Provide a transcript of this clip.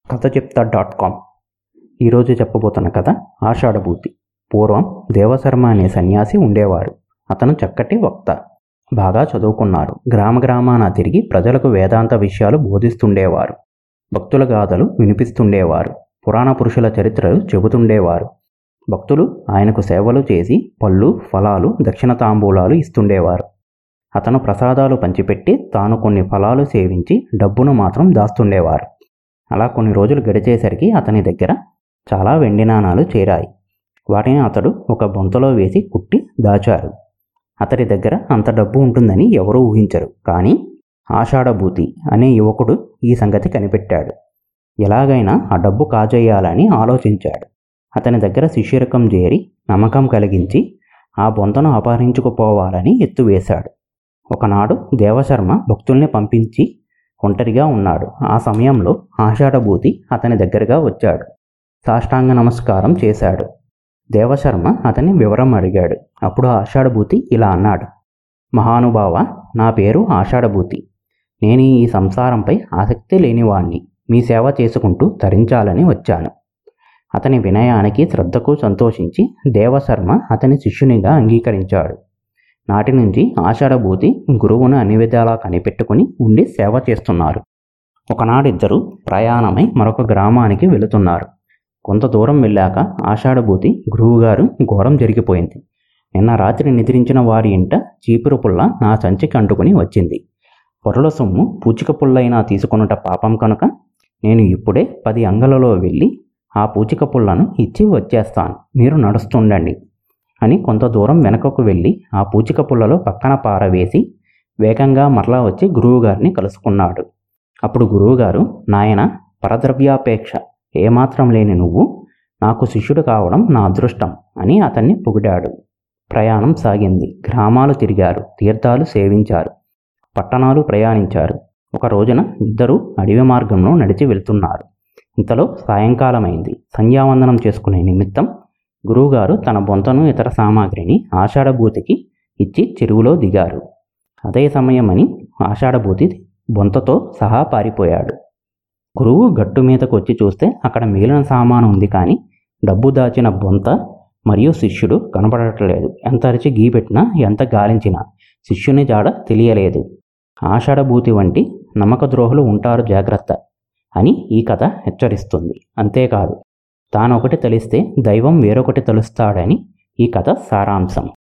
కథ చెప్తా dot com ఈరోజు చెప్పబోతున్న కథ ఆషాఢభూతి పూర్వం దేవశర్మ అనే సన్యాసి ఉండేవారు అతను చక్కటి వక్త బాగా చదువుకున్నారు గ్రామ గ్రామాన తిరిగి ప్రజలకు వేదాంత విషయాలు బోధిస్తుండేవారు భక్తుల గాథలు వినిపిస్తుండేవారు పురాణ పురుషుల చరిత్రలు చెబుతుండేవారు భక్తులు ఆయనకు సేవలు చేసి పళ్ళు ఫలాలు దక్షిణ తాంబూలాలు ఇస్తుండేవారు అతను ప్రసాదాలు పంచిపెట్టి తాను కొన్ని ఫలాలు సేవించి డబ్బును మాత్రం దాస్తుండేవారు అలా కొన్ని రోజులు గడిచేసరికి అతని దగ్గర చాలా వెండి నాణాలు చేరాయి వాటిని అతడు ఒక బొంతలో వేసి కుట్టి దాచారు అతడి దగ్గర అంత డబ్బు ఉంటుందని ఎవరూ ఊహించరు కానీ ఆషాఢభూతి అనే యువకుడు ఈ సంగతి కనిపెట్టాడు ఎలాగైనా ఆ డబ్బు కాజేయాలని ఆలోచించాడు అతని దగ్గర శిష్యరకం చేరి నమ్మకం కలిగించి ఆ బొంతను అపహరించుకుపోవాలని ఎత్తువేశాడు ఒకనాడు దేవశర్మ భక్తుల్ని పంపించి ఒంటరిగా ఉన్నాడు ఆ సమయంలో ఆషాఢభూతి అతని దగ్గరగా వచ్చాడు సాష్టాంగ నమస్కారం చేశాడు దేవశర్మ అతని వివరం అడిగాడు అప్పుడు ఆషాఢభూతి ఇలా అన్నాడు మహానుభావ నా పేరు ఆషాఢభూతి నేను ఈ సంసారంపై ఆసక్తి లేనివాణ్ణి మీ సేవ చేసుకుంటూ తరించాలని వచ్చాను అతని వినయానికి శ్రద్ధకు సంతోషించి దేవశర్మ అతని శిష్యునిగా అంగీకరించాడు నాటి నుంచి ఆషాఢభూతి గురువును అన్ని విధాలా కనిపెట్టుకుని ఉండి సేవ చేస్తున్నారు ఒకనాడిద్దరు ప్రయాణమై మరొక గ్రామానికి వెళుతున్నారు కొంత దూరం వెళ్ళాక ఆషాఢభూతి గురువుగారు ఘోరం జరిగిపోయింది నిన్న రాత్రి నిద్రించిన వారి ఇంట చీపురు పుల్ల నా సంచికి అంటుకుని వచ్చింది పొరల సొమ్ము పూచిక పుల్లైనా తీసుకొనుట పాపం కనుక నేను ఇప్పుడే పది అంగలలో వెళ్ళి ఆ పూచిక పుల్లను ఇచ్చి వచ్చేస్తాను మీరు నడుస్తుండండి అని కొంత దూరం వెనకకు వెళ్ళి ఆ పూచిక పుల్లలో పక్కన పారవేసి వేగంగా మరలా వచ్చి గురువుగారిని కలుసుకున్నాడు అప్పుడు గురువుగారు నాయన పరద్రవ్యాపేక్ష ఏమాత్రం లేని నువ్వు నాకు శిష్యుడు కావడం నా అదృష్టం అని అతన్ని పొగిడాడు ప్రయాణం సాగింది గ్రామాలు తిరిగారు తీర్థాలు సేవించారు పట్టణాలు ప్రయాణించారు ఒక రోజున ఇద్దరు అడవి మార్గంలో నడిచి వెళ్తున్నారు ఇంతలో సాయంకాలమైంది సంధ్యావందనం చేసుకునే నిమిత్తం గురువుగారు తన బొంతను ఇతర సామాగ్రిని ఆషాఢభూతికి ఇచ్చి చెరువులో దిగారు అదే సమయమని ఆషాఢభూతి బొంతతో సహా పారిపోయాడు గురువు గట్టు మీదకు వచ్చి చూస్తే అక్కడ మిగిలిన సామాను ఉంది కానీ డబ్బు దాచిన బొంత మరియు శిష్యుడు కనపడట్లేదు ఎంత అరిచి గీ పెట్టినా ఎంత గాలించినా శిష్యుని జాడ తెలియలేదు ఆషాఢభూతి వంటి నమ్మక ద్రోహులు ఉంటారు జాగ్రత్త అని ఈ కథ హెచ్చరిస్తుంది అంతేకాదు తానొకటి తెలిస్తే దైవం వేరొకటి తెలుస్తాడని ఈ కథ సారాంశం